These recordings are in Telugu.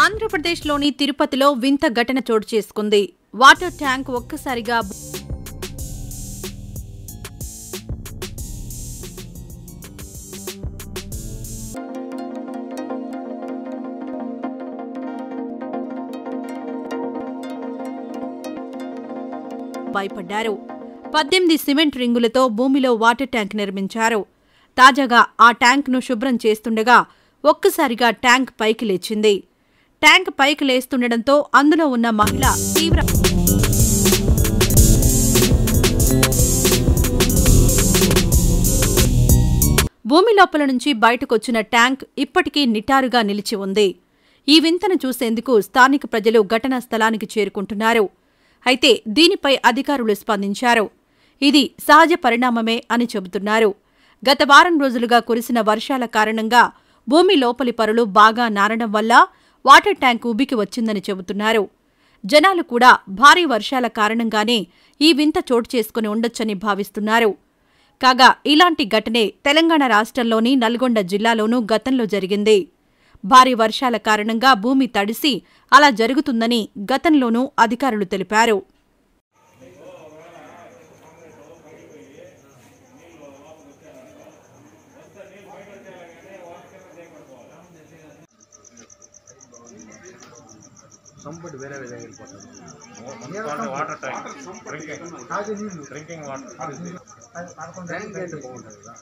ఆంధ్రప్రదేశ్లోని తిరుపతిలో వింత ఘటన చోటు చేసుకుంది వాటర్ ట్యాంక్ ఒక్కసారిగా భయపడ్డారు పద్దెనిమిది సిమెంట్ రింగులతో భూమిలో వాటర్ ట్యాంక్ నిర్మించారు తాజాగా ఆ ట్యాంక్ను శుభ్రం చేస్తుండగా ఒక్కసారిగా ట్యాంక్ పైకి లేచింది ట్యాంక్ పైకి లేస్తుండటంతో అందులో ఉన్న మహిళ తీవ్ర భూమి లోపల నుంచి బయటకొచ్చిన ట్యాంక్ ఇప్పటికీ నిటారుగా నిలిచి ఉంది ఈ వింతను చూసేందుకు స్థానిక ప్రజలు ఘటనా స్థలానికి చేరుకుంటున్నారు అయితే దీనిపై అధికారులు స్పందించారు ఇది సహజ పరిణామమే అని చెబుతున్నారు గత వారం రోజులుగా కురిసిన వర్షాల కారణంగా భూమి లోపలి పరులు బాగా నారడం వల్ల వాటర్ ట్యాంక్ ఉబికి వచ్చిందని చెబుతున్నారు జనాలు కూడా భారీ వర్షాల కారణంగానే ఈ వింత చోటు చేసుకుని ఉండొచ్చని భావిస్తున్నారు కాగా ఇలాంటి ఘటనే తెలంగాణ రాష్ట్రంలోని నల్గొండ జిల్లాలోనూ గతంలో జరిగింది భారీ వర్షాల కారణంగా భూమి తడిసి అలా జరుగుతుందని గతంలోనూ అధికారులు తెలిపారు సంపటి వేరే విధంగా వెళ్ళిపోతుంది water tank drinking drinking water tank అయితే బాగుంటుంది కదా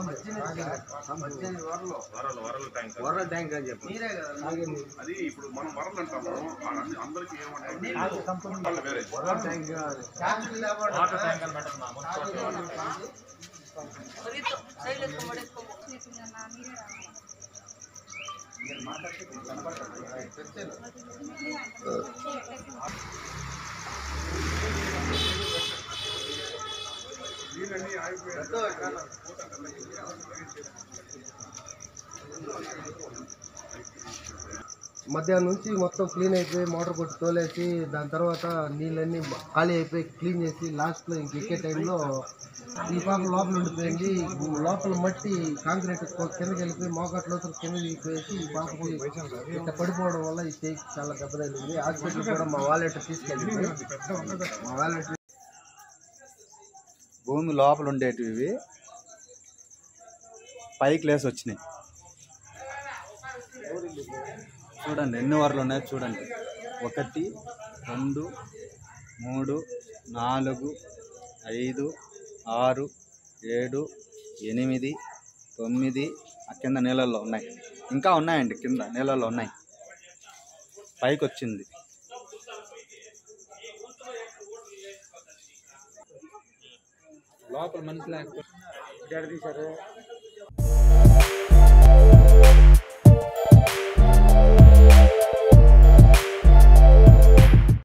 వరలు వరలు ట్యాంక్ వరల ట్యాంక్ అని చెప్పి అది ఇప్పుడు మనం వరలు అంటాము అది అందరికి ఏమంటే వేరే వరల ట్యాంక్ వాటర్ ట్యాంక్ అని పెట్టండి మధ్యాహ్నం నుంచి మొత్తం క్లీన్ అయిపోయి మోటార్ కొట్టి తోలేసి దాని తర్వాత నీళ్ళన్నీ ఖాళీ అయిపోయి క్లీన్ చేసి లాస్ట్లో ఇంక ఎక్కే టైంలో ఈ పాప లోపల ఉండిపోయింది లోపల మట్టి కాంక్రీట్ కిందకి వెళ్ళిపోయి మోకాట్ లోతులు కింద దిగిపోయేసి ఈ పాపకి ఇట్లా పడిపోవడం వల్ల ఈ చేయి చాలా దెబ్బతగిలింది హాస్పిటల్ కూడా మా వాలెట్ తీసుకెళ్ళింది మా వాలెట్ భూమి లోపల ఉండేటివి ఇవి పైకి లేసి వచ్చినాయి చూడండి ఎన్ని వరలు ఉన్నాయో చూడండి ఒకటి రెండు మూడు నాలుగు ఐదు ఆరు ఏడు ఎనిమిది తొమ్మిది ఆ కింద నీళ్ళల్లో ఉన్నాయి ఇంకా ఉన్నాయండి కింద నీళ్ళల్లో ఉన్నాయి పైకి వచ్చింది లోపల మనిషి లేకపోతే